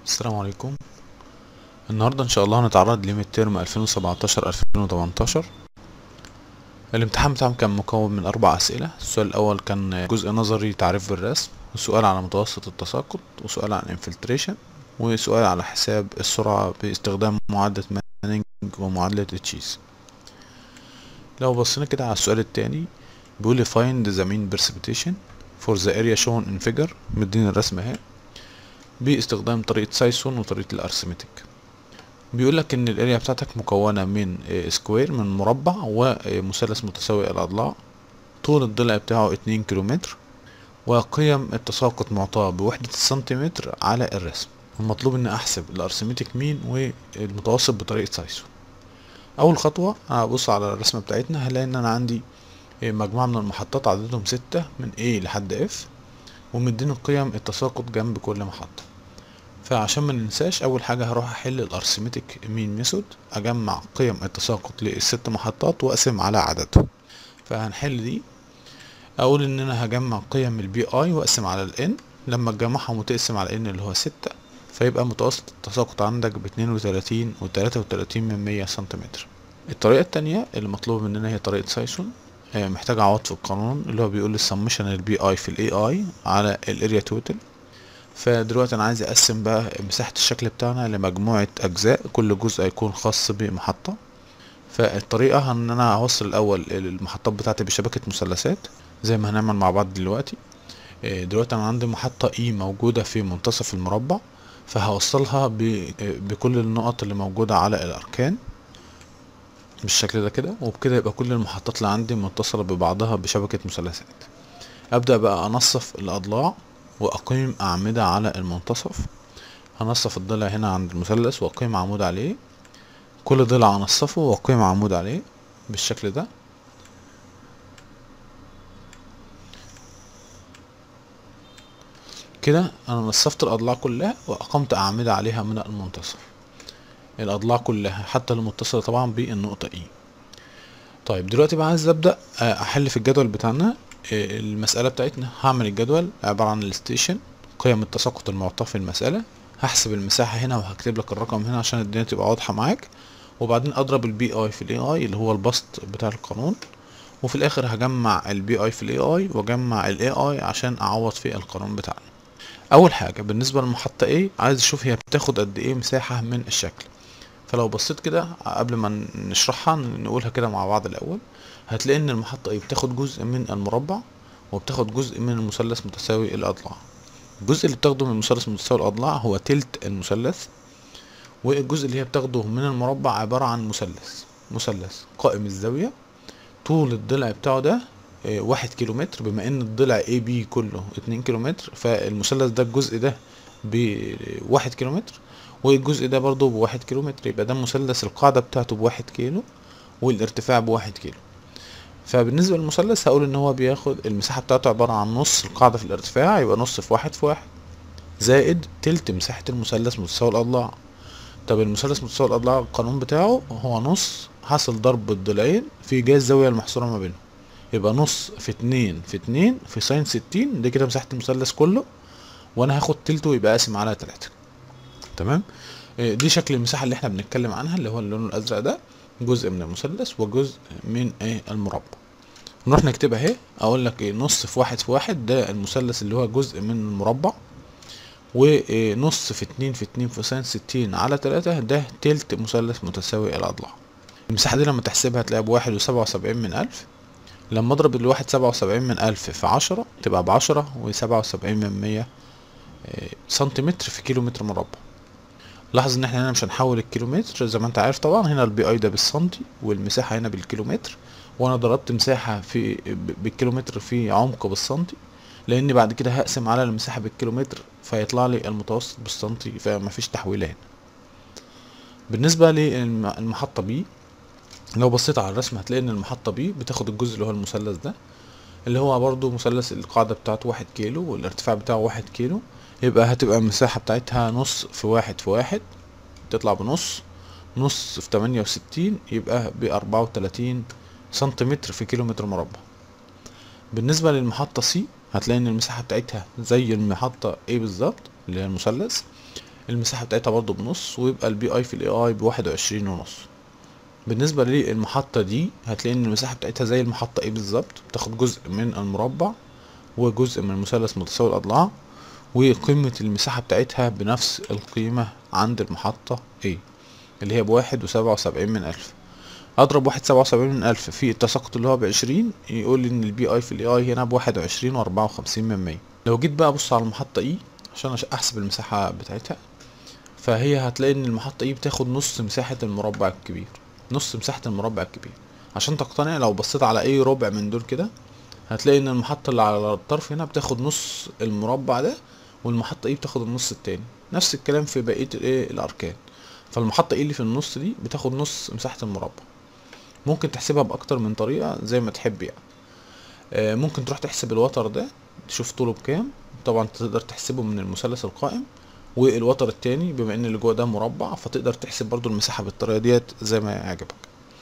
السلام عليكم النهاردة ان شاء الله هنتعرض لميد ترم 2017 2018 الامتحان بتاعهم كان مكون من اربع اسئلة السؤال الاول كان جزء نظري تعريف بالرسم وسؤال على متوسط التساقط وسؤال عن انفلتريشن وسؤال على حساب السرعة باستخدام معادلة مانينج ومعادلة تشيز لو بصينا كده على السؤال التاني بيقول find the mean precipitation for the area shown in figure مديني الرسمة اهي باستخدام طريقة سايسون وطريقة الارثمتك بيقول لك ان الاريا بتاعتك مكونة من سكوير من مربع ومثلث متساوي الاضلاع طول الضلع بتاعه اتنين كيلومتر وقيم التساقط معطاة بوحدة السنتيمتر على الرسم المطلوب ان احسب الارثمتك مين والمتوسط بطريقة سايسون اول خطوة هبص على الرسمة بتاعتنا هلاقي ان انا عندي مجموعة من المحطات عددهم ستة من A لحد F ومديني قيم التساقط جنب كل محطة فعشان ما ننساش اول حاجة هروح احل الارثمتك مين ميثود اجمع قيم التساقط للست محطات واقسم على عددهم فهنحل دي اقول ان انا هجمع قيم البي اي واقسم على الان لما تجمعهم وتقسم على ان اللي هو ستة فيبقى متوسط التساقط عندك باتنين وتلاتين وتلاتة وتلاتين من مية سنتيمتر الطريقة التانية اللي مطلوب مننا هي طريقة سايسون محتاج اعوض في القانون اللي هو بيقول السمشن البي اي في الاي اي على الاريا توتال فدلوقتي انا عايز اقسم بقى مساحة الشكل بتاعنا لمجموعة اجزاء كل جزء هيكون خاص بمحطة فالطريقة ان انا هوصل الاول المحطات بتاعتي بشبكة مثلثات زي ما هنعمل مع بعض دلوقتي دلوقتي انا عندي محطة اي موجودة في منتصف المربع فهوصلها بكل النقط اللي موجودة على الاركان بالشكل ده كده وبكده يبقى كل المحطات اللي عندي متصلة ببعضها بشبكة مثلثات ابدأ بقى انصف الاضلاع واقيم اعمدة على المنتصف هنصف الضلع هنا عند المثلث واقيم عمود عليه كل ضلع انصفه واقيم عمود عليه بالشكل ده كده انا نصفت الاضلاع كلها واقمت اعمدة عليها من المنتصف الاضلاع كلها حتى المتصلة طبعا بالنقطة اي طيب دلوقتي بقى عايز ابدأ احل في الجدول بتاعنا المسألة بتاعتنا هعمل الجدول عبارة عن الستيشن قيم التساقط المعطاة في المسألة هحسب المساحة هنا وهكتب لك الرقم هنا عشان الدنيا تبقى واضحة معاك وبعدين اضرب البي اي في الاي اي اللي هو البسط بتاع القانون وفي الاخر هجمع البي اي في الاي اي واجمع الاي اي عشان اعوض في القانون بتاعنا اول حاجة بالنسبة للمحطة A عايز اشوف هي بتاخد قد ايه مساحة من الشكل فلو بصيت كده قبل ما نشرحها نقولها كده مع بعض الاول هتلاقي ان المحطة ايه بتاخد جزء من المربع وبتاخد جزء من المثلث متساوي الاضلاع الجزء اللي بتاخده من المثلث متساوي الاضلاع هو تلت المثلث والجزء اللي هي بتاخده من المربع عبارة عن مثلث مثلث قائم الزاوية طول الضلع بتاعه ده واحد كيلو متر بما ان الضلع اي بي كله اتنين كيلو متر فالمثلث ده الجزء ده بواحد كيلو متر والجزء ده برضه بواحد كيلو متر يبقى ده مثلث القاعدة بتاعته بواحد كيلو والارتفاع بواحد كيلو فبالنسبة للمثلث هقول ان هو بياخد المساحة بتاعته عبارة عن نص القاعدة في الارتفاع يبقى نص في واحد في واحد زائد تلت مساحة المثلث متساوي الأضلاع طب المثلث متساوي الأضلاع القانون بتاعه هو نص حاصل ضرب الضلعين في جهة الزاوية المحصورة ما بينهم يبقى نص في اتنين في اتنين في ساين ستين دي كده مساحة المثلث كله وانا هاخد تلته يبقى قاسم على تلاتة تمام دي شكل المساحة اللي احنا بنتكلم عنها اللي هو اللون الازرق ده جزء من المثلث وجزء من ايه المربع نروح نكتبها اهي اقول لك ايه نص في واحد في واحد ده المثلث اللي هو جزء من المربع ونص في اتنين في اتنين في ساين ستين على تلاتة ده تلت مثلث متساوي الاضلاع المساحة دي لما تحسبها هتلاقيها بواحد وسبعة وسبعين من الف لما اضرب الواحد سبعة وسبعين من الف في عشرة تبقى بعشرة وسبعة وسبعين من مية سنتيمتر في كيلو متر مربع لاحظ ان احنا هنا مش هنحول الكيلومتر زي ما انت عارف طبعا هنا البي اي ده بالسنتي والمساحة هنا بالكيلومتر وانا ضربت مساحة في بالكيلومتر في عمق بالسنتي لان بعد كده هقسم على المساحة بالكيلومتر فيطلع لي المتوسط بالسنتي فمفيش تحويلة هنا بالنسبة للمحطة بي لو بصيت على الرسم هتلاقي ان المحطة بي بتاخد الجزء اللي هو المثلث ده اللي هو برضو مثلث القاعدة بتاعته واحد كيلو والارتفاع بتاعه واحد كيلو يبقى هتبقى المساحة بتاعتها نص في واحد في واحد تطلع بنص نص في تمانية وستين يبقى بأربعة وتلاتين سنتيمتر في كيلو متر مربع بالنسبة للمحطة سي هتلاقي ان المساحة بتاعتها زي المحطة A بالظبط اللي هي المثلث المساحة بتاعتها برضو بنص ويبقى البي اي في الاي اي بواحد وعشرين ونص بالنسبة للمحطة دي هتلاقي ان المساحة بتاعتها زي المحطة ايه بالظبط بتاخد جزء من المربع وجزء من مثلث متساوي الاضلاع وقيمة المساحة بتاعتها بنفس القيمة عند المحطة A اللي هي بواحد وسبعة وسبعين من ألف أضرب واحد سبعة وسبعين من ألف في التساقط اللي هو بعشرين يقول لي إن البي أي في الإي أي هنا بواحد وعشرين وأربعة وخمسين من مية لو جيت بقى أبص على المحطة إي عشان أحسب المساحة بتاعتها فهي هتلاقي إن المحطة إي بتاخد نص مساحة المربع الكبير نص مساحة المربع الكبير عشان تقتنع لو بصيت على أي ربع من دول كده هتلاقي إن المحطة اللي على الطرف هنا بتاخد نص المربع ده والمحطة ايه بتاخد النص التاني نفس الكلام في بقية الايه الاركان فالمحطة ايه اللي في النص دي بتاخد نص مساحة المربع ممكن تحسبها باكتر من طريقة زي ما تحب يعني آه ممكن تروح تحسب الوتر ده تشوف طوله بكام طبعا تقدر تحسبه من المثلث القائم والوتر التاني بما ان اللي جوه ده مربع فتقدر تحسب برضو المساحة بالطريقة ديت زي ما يعجبك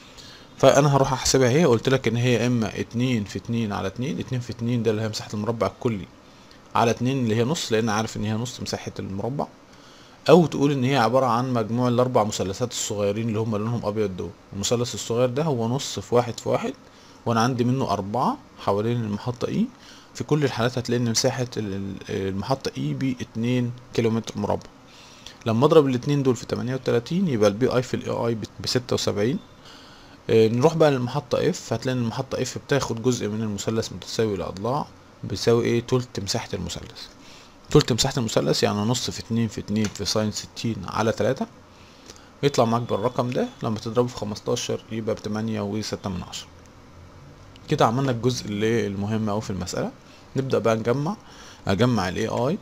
فانا هروح احسبها هي قلت لك ان هي اما اتنين في اتنين على اتنين اتنين في اتنين ده اللي هي مساحة المربع الكلي على اتنين اللي هي نص لان عارف ان هي نص مساحة المربع او تقول ان هي عبارة عن مجموع الاربع مثلثات الصغيرين اللي هم لونهم ابيض دول المثلث الصغير ده هو نص في واحد في واحد وانا عندي منه اربعة حوالين المحطة اي في كل الحالات هتلاقي ان مساحة المحطة اي باتنين كيلومتر مربع لما اضرب الاتنين دول في تمانية وتلاتين يبقى البي اي في الاي اي بستة وسبعين نروح بقى للمحطة اف هتلاقي ان المحطة اف بتاخد جزء من المثلث متساوي الاضلاع بيساوي ايه تلت مساحة المثلث تلت مساحة المثلث يعني نص في اتنين في اتنين في ساين ستين على تلاتة يطلع معاك بالرقم ده لما تضربه في خمستاشر يبقى بتمانية وستة من عشرة كده عملنا الجزء اللي المهم اوي في المسألة نبدأ بقى نجمع اجمع الاي اي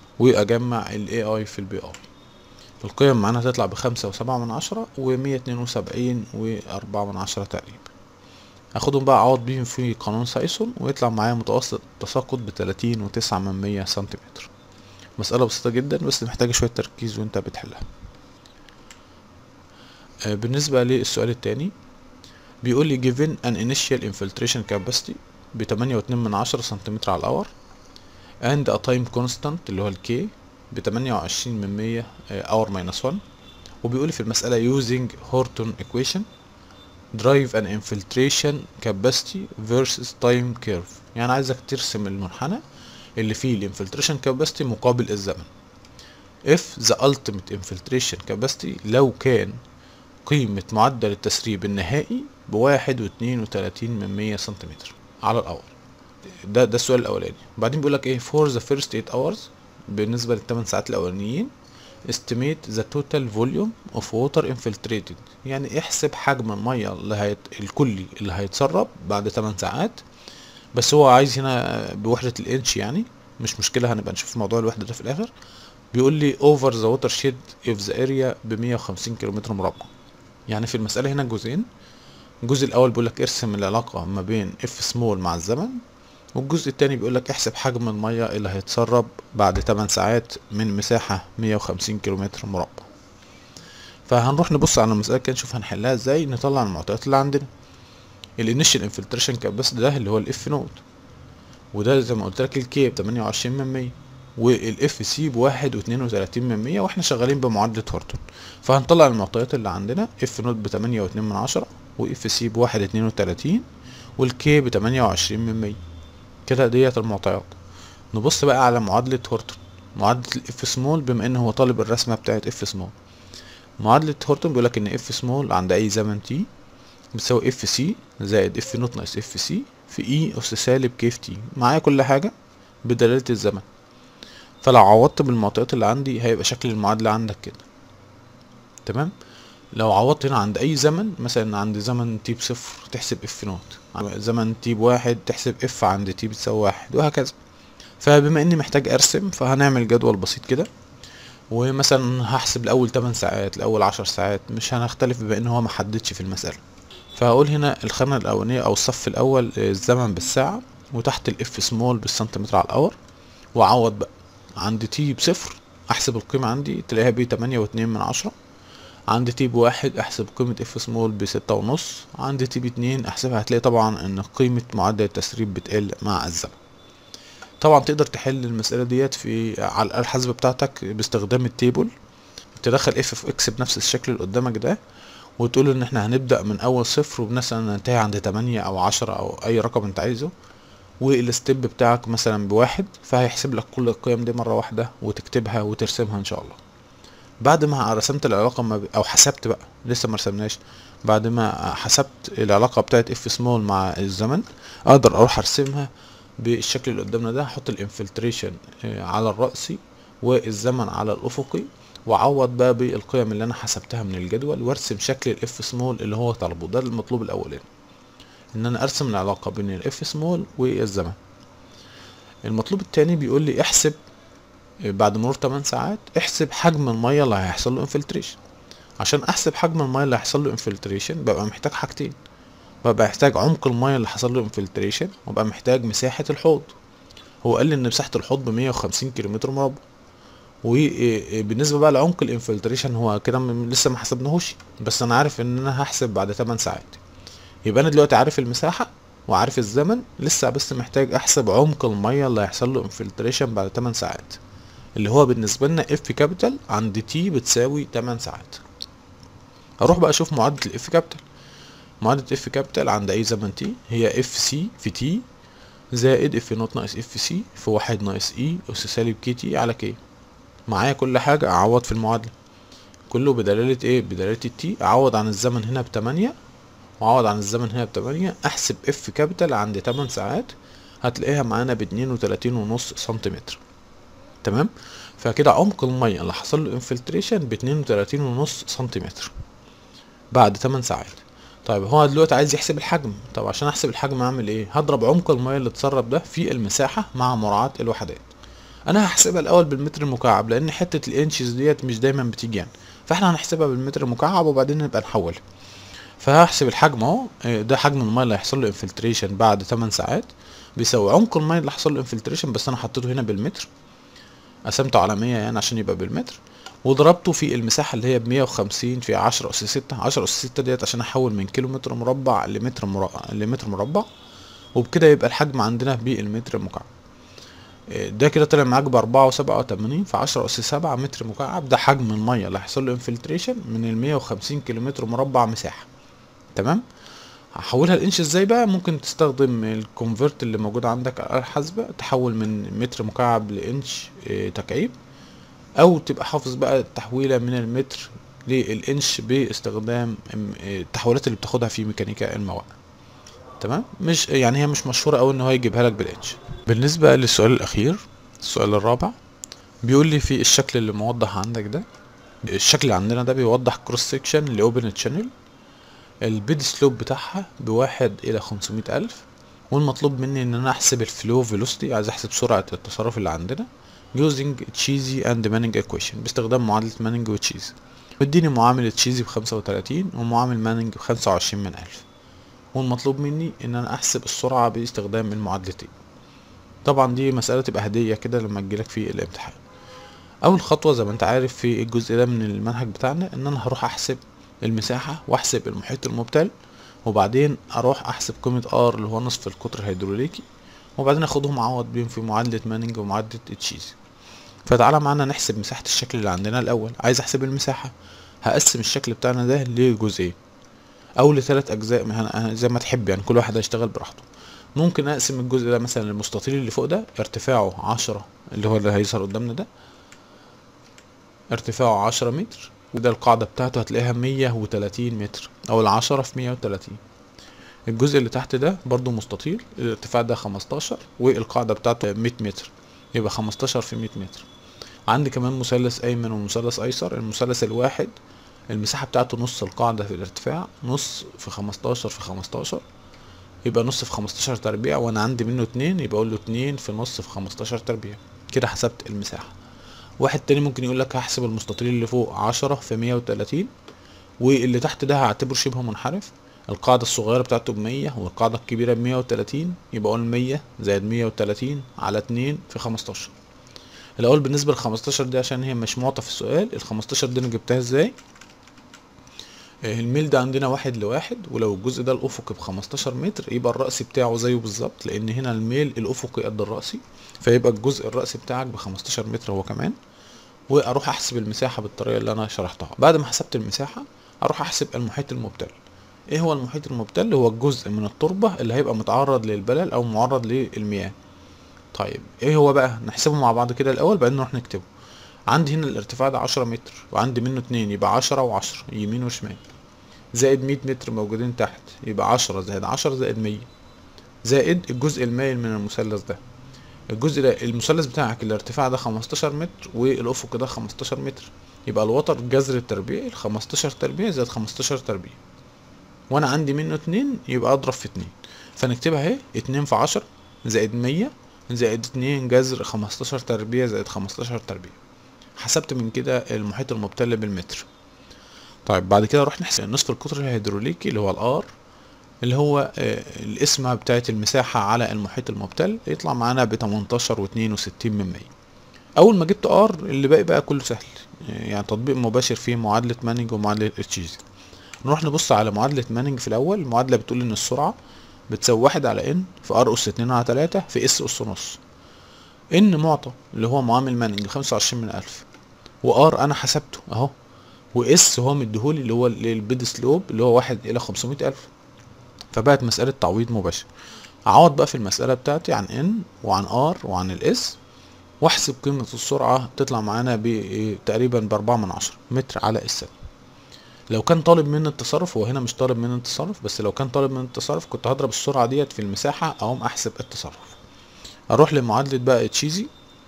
واجمع الاي اي في البي اي القيم معانا هتطلع بخمسة وسبعة من عشرة ومية اتنين وسبعين واربعة من عشرة تقريبا اخدهم بقى اعوض بيهم في قانون سايسون ويطلع معايا متوسط تساقط بتلاتين وتسعة من مية سنتيمتر مسألة بسيطة جدا بس محتاجة شوية تركيز وانت بتحلها آه بالنسبة للسؤال التاني بيقول لي given an initial infiltration capacity بتمانية واتنين من عشرة سنتيمتر على الأور and a time constant اللي هو الكي بتمانية وعشرين من مية اور ماينس ون وبيقول لي في المسألة using Horton equation drive an infiltration capacity versus time curve يعني عايزك ترسم المنحنى اللي فيه الانفلتريشن capacity مقابل الزمن if the ultimate infiltration capacity لو كان قيمة معدل التسريب النهائي بواحد واتنين وتلاتين من مية سنتيمتر على الأور ده ده السؤال الأولاني بعدين بيقولك ايه for the first 8 hours بالنسبة للتمن ساعات الأولانيين estimate the total volume of water infiltrated يعني احسب حجم المية اللي هيت... الكلي اللي هيتسرب بعد 8 ساعات بس هو عايز هنا بوحدة الانش يعني مش مشكلة هنبقى نشوف موضوع الوحدة ده في الآخر بيقول لي over the watershed of the area ب 150 كيلومتر مربع يعني في المسألة هنا جزئين الجزء الأول بيقولك ارسم العلاقة ما بين اف سمول مع الزمن والجزء التاني بيقولك احسب حجم المية اللي هيتسرب بعد 8 ساعات من مساحة 150 كيلومتر مربع فهنروح نبص على المسألة كده نشوف هنحلها ازاي نطلع المعطيات اللي عندنا الانيشال انفلتريشن كاباسيتي ده اللي هو الاف نوت وده زي ما قلت لك الكي ب 28 من 100 والاف سي بواحد واتنين وتلاتين من مية واحنا شغالين بمعادلة هورتون فهنطلع المعطيات اللي عندنا اف نوت بتمانية واتنين من عشرة واف سي بواحد اتنين وتلاتين والكي بتمانية وعشرين من مية كده ديت المعطيات نبص بقى على معادلة هورتون معادلة الاف سمول بما ان هو طالب الرسمة بتاعت اف سمول معادلة هورتون بيقولك ان اف سمول عند اي زمن تي بتساوي اف سي زائد اف نوت ناقص اف سي في اي اس سالب كيف تي معايا كل حاجة بدلالة الزمن فلو عوضت بالمعطيات اللي عندي هيبقى شكل المعادلة عندك كده تمام لو عوضت هنا عند اي زمن مثلا عند زمن تي بصفر تحسب اف نوت زمن تي بواحد تحسب اف عند تي بتساوي واحد وهكذا فبما اني محتاج ارسم فهنعمل جدول بسيط كده ومثلا هحسب الاول 8 ساعات الاول 10 ساعات مش هنختلف بما ان هو محددش في المسألة فهقول هنا الخانة الاولانية او الصف الاول الزمن بالساعة وتحت الاف سمول بالسنتيمتر على الاور واعوض بقى عند تي بصفر احسب القيمة عندي تلاقيها ب تمانية واتنين من عشرة عند تي بواحد احسب قيمة اف سمول بستة ونص عند تي باتنين احسبها هتلاقي طبعا ان قيمة معدل التسريب بتقل مع الزمن طبعا تقدر تحل المسألة ديت في على الآلة الحاسبة بتاعتك باستخدام التيبل تدخل اف في اكس بنفس الشكل اللي قدامك ده وتقول ان احنا هنبدأ من اول صفر ومثلا ننتهي عند تمانية او عشرة او اي رقم انت عايزه والستيب بتاعك مثلا بواحد فهيحسب لك كل القيم دي مرة واحدة وتكتبها وترسمها ان شاء الله بعد ما رسمت العلاقة ما ب... او حسبت بقى لسه ما رسمناش بعد ما حسبت العلاقة بتاعت اف سمول مع الزمن اقدر اروح ارسمها بالشكل اللي قدامنا ده هحط الانفلتريشن على الرأسي والزمن على الافقي واعوض بقى بالقيم اللي انا حسبتها من الجدول وارسم شكل الاف سمول اللي هو طلبه ده المطلوب الاولاني ان انا ارسم العلاقة بين الاف سمول والزمن المطلوب التاني بيقول لي احسب بعد مرور 8 ساعات احسب حجم المية اللي هيحصل له انفلتريشن عشان احسب حجم المية اللي هيحصل له انفلتريشن ببقى محتاج حاجتين ببقى محتاج عمق المية اللي حصل له انفلتريشن وببقى محتاج مساحة الحوض هو قال لي ان مساحة الحوض بمية وخمسين كيلومتر مربع وبالنسبة بقى لعمق الانفلتريشن هو كده لسه ما حسبناهوش بس انا عارف ان انا هحسب بعد 8 ساعات يبقى انا دلوقتي عارف المساحة وعارف الزمن لسه بس محتاج احسب عمق المية اللي هيحصل له انفلتريشن بعد 8 ساعات اللي هو بالنسبة لنا اف كابيتال عند تي بتساوي 8 ساعات اروح بقى اشوف معادلة الاف كابيتال معادلة اف كابيتال عند اي زمن تي هي اف سي في تي زائد اف نوت ناقص اف سي في واحد ناقص اي اس سالب كي تي على كي معايا كل حاجة اعوض في المعادلة كله بدلالة ايه بدلالة التي اعوض عن الزمن هنا بتمانية واعوض عن الزمن هنا بتمانية احسب اف كابيتال عند تمن ساعات هتلاقيها معانا باتنين وتلاتين ونص سنتيمتر تمام فكده عمق المية اللي حصل له انفلتريشن باتنين وتلاتين ونص سنتيمتر بعد تمن ساعات طيب هو دلوقتي عايز يحسب الحجم طب عشان احسب الحجم اعمل ايه هضرب عمق المية اللي اتسرب ده في المساحة مع مراعاة الوحدات انا هحسبها الاول بالمتر المكعب لان حتة الانشز ديت مش دايما بتيجي يعني فاحنا هنحسبها بالمتر المكعب وبعدين نبقى نحولها فهحسب الحجم اهو ده حجم الميه اللي هيحصل له انفلتريشن بعد 8 ساعات بيساوي عمق الميه اللي حصل له انفلتريشن بس انا حطيته هنا بالمتر قسمته على 100 يعني عشان يبقى بالمتر وضربته في المساحة اللي هي بمية وخمسين في عشرة أس ستة عشرة أس ستة ديت عشان أحول من كيلو متر مربع لمتر مربع لمتر مربع وبكده يبقى الحجم عندنا بالمتر المكعب ده كده طلع معاك بأربعة وسبعة وتمانين في عشرة أس سبعة متر مكعب ده حجم المية اللي هيحصل له انفلتريشن من المية وخمسين كيلو متر مربع مساحة تمام هحولها الانش ازاي بقى ممكن تستخدم الكونفرت اللي موجود عندك على الحاسبة تحول من متر مكعب لانش اه تكعيب او تبقى حافظ بقى التحويلة من المتر للانش باستخدام التحولات اللي بتاخدها في ميكانيكا المواقع تمام مش يعني هي مش مشهورة اوي ان هو يجيبها لك بالانش بالنسبة للسؤال الاخير السؤال الرابع بيقول لي في الشكل اللي موضح عندك ده الشكل اللي عندنا ده بيوضح كروس سيكشن لاوبن تشانل البيد سلوب بتاعها بواحد الى خمسمية الف والمطلوب مني ان انا احسب الفلو فيلوسيتي عايز احسب سرعة التصرف اللي عندنا using تشيزي اند مانينج ايكويشن باستخدام معادلة مانينج وتشيزي مديني معاملة تشيزي بخمسة وتلاتين ومعامل مانينج بخمسة وعشرين من الف والمطلوب مني ان انا احسب السرعة باستخدام المعادلتين طبعا دي مسألة تبقى هدية كده لما تجيلك في الامتحان اول خطوة زي ما انت عارف في الجزء ده من المنهج بتاعنا ان انا هروح احسب المساحة واحسب المحيط المبتل وبعدين اروح احسب قيمة ار اللي هو نصف القطر الهيدروليكي وبعدين اخدهم اعوض بيهم في معادلة مانينج ومعادلة تشيزي فتعالى معانا نحسب مساحة الشكل اللي عندنا الاول عايز احسب المساحة هقسم الشكل بتاعنا ده لجزئين او لثلاث اجزاء زي ما تحب يعني كل واحد هيشتغل براحته ممكن اقسم الجزء ده مثلا المستطيل اللي فوق ده ارتفاعه عشرة اللي هو اللي هيظهر قدامنا ده ارتفاعه عشرة متر وده القاعدة بتاعته هتلاقيها مية وتلاتين متر او العشرة في مية وتلاتين الجزء اللي تحت ده برضو مستطيل الارتفاع ده خمستاشر والقاعدة بتاعته مية متر يبقى خمستاشر في مية متر عندي كمان مثلث ايمن ومثلث ايسر المثلث الواحد المساحة بتاعته نص القاعدة في الارتفاع نص في خمستاشر في خمستاشر يبقى نص في خمستاشر تربيع وانا عندي منه اتنين يبقى اقول له اتنين في نص في خمستاشر تربيع كده حسبت المساحة واحد تاني ممكن يقول لك هحسب المستطيل اللي فوق عشرة في مية وتلاتين واللي تحت ده هعتبره شبه منحرف القاعدة الصغيرة بتاعته بمية والقاعدة الكبيرة بمية وتلاتين يبقى اقول مية زائد مية وتلاتين على اتنين في خمستاشر الاول بالنسبة للخمستاشر دي عشان هي مش معطى في السؤال الخمستاشر دي انا جبتها ازاي الميل ده عندنا واحد لواحد ولو الجزء ده الافقي بخمستاشر متر يبقى الرأسي بتاعه زيه بالظبط لان هنا الميل الافقي قد الرأسي فيبقى الجزء الرأسي بتاعك بخمستاشر متر هو كمان واروح احسب المساحه بالطريقه اللي انا شرحتها بعد ما حسبت المساحه اروح احسب المحيط المبتل ايه هو المحيط المبتل هو الجزء من التربه اللي هيبقى متعرض للبلل او معرض للمياه طيب ايه هو بقى نحسبه مع بعض كده الاول بعدين نروح نكتبه عندي هنا الارتفاع ده عشرة متر وعندي منه اتنين يبقى عشرة وعشرة يمين وشمال زائد مية متر موجودين تحت يبقى عشرة زائد عشرة زائد مية زائد الجزء المايل من المثلث ده الجزء ده المثلث بتاعك الارتفاع ده خمستاشر متر والافق ده خمستاشر متر يبقى الوتر جذر التربيع الخمستاشر تربيع زائد خمستاشر تربيع وانا عندي منه اتنين يبقى اضرب في اتنين فنكتبها اهي اتنين في عشرة زائد مية زائد اتنين جذر خمستاشر تربيع زائد خمستاشر تربيع حسبت من كده المحيط المبتل بالمتر طيب بعد كده نروح نحسب نصف القطر الهيدروليكي اللي هو الار اللي هو آه، القسمة بتاعت المساحة على المحيط المبتل يطلع معانا بتمنتاشر واتنين وستين من مية أول ما جبت ار اللي باقي بقى كله سهل آه، يعني تطبيق مباشر فيه معادلة مانينج ومعادلة اتشيزي نروح نبص على معادلة مانينج في الأول المعادلة بتقول إن السرعة بتساوي واحد على ان في ار أس اتنين على تلاتة في اس أس نص ان معطى اللي هو معامل مانينج خمسة وعشرين من ألف وار أنا حسبته أهو واس هو مديهولي اللي هو البيد سلوب اللي هو واحد إلى خمسمية ألف فبقت مسألة تعويض مباشر أعوض بقى في المسألة بتاعتي عن ان وعن ار وعن الاس واحسب قيمة السرعة تطلع معانا ب تقريبا بأربعة من عشرة متر على الثانية لو كان طالب مني التصرف هو هنا مش طالب مني التصرف بس لو كان طالب مني التصرف كنت هضرب السرعة ديت في المساحة أقوم أحسب التصرف أروح لمعادلة بقى تشيزي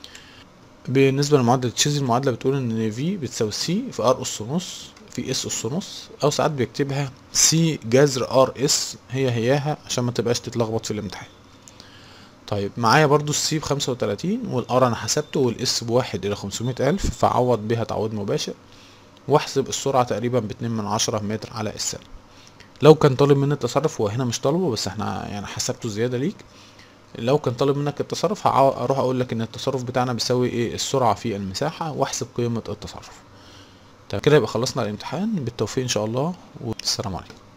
بالنسبة لمعادلة تشيزي المعادلة بتقول إن في بتساوي سي في ار أس نص في اس أس نص أو ساعات بيكتبها سي جذر ار اس هي هياها عشان ما تبقاش تتلخبط في الامتحان طيب معايا برضو السي بخمسة وتلاتين والار انا حسبته والاس بواحد الى خمسمية الف فعوض بيها تعويض مباشر واحسب السرعة تقريبا باتنين من عشرة متر على الثانية لو كان طالب مني التصرف هو هنا مش طالبه بس احنا يعني حسبته زيادة ليك لو كان طالب منك التصرف هعو- هروح اقول لك ان التصرف بتاعنا بيساوي ايه السرعة في المساحة واحسب قيمة التصرف طيب كده يبقى خلصنا الامتحان بالتوفيق ان شاء الله والسلام عليكم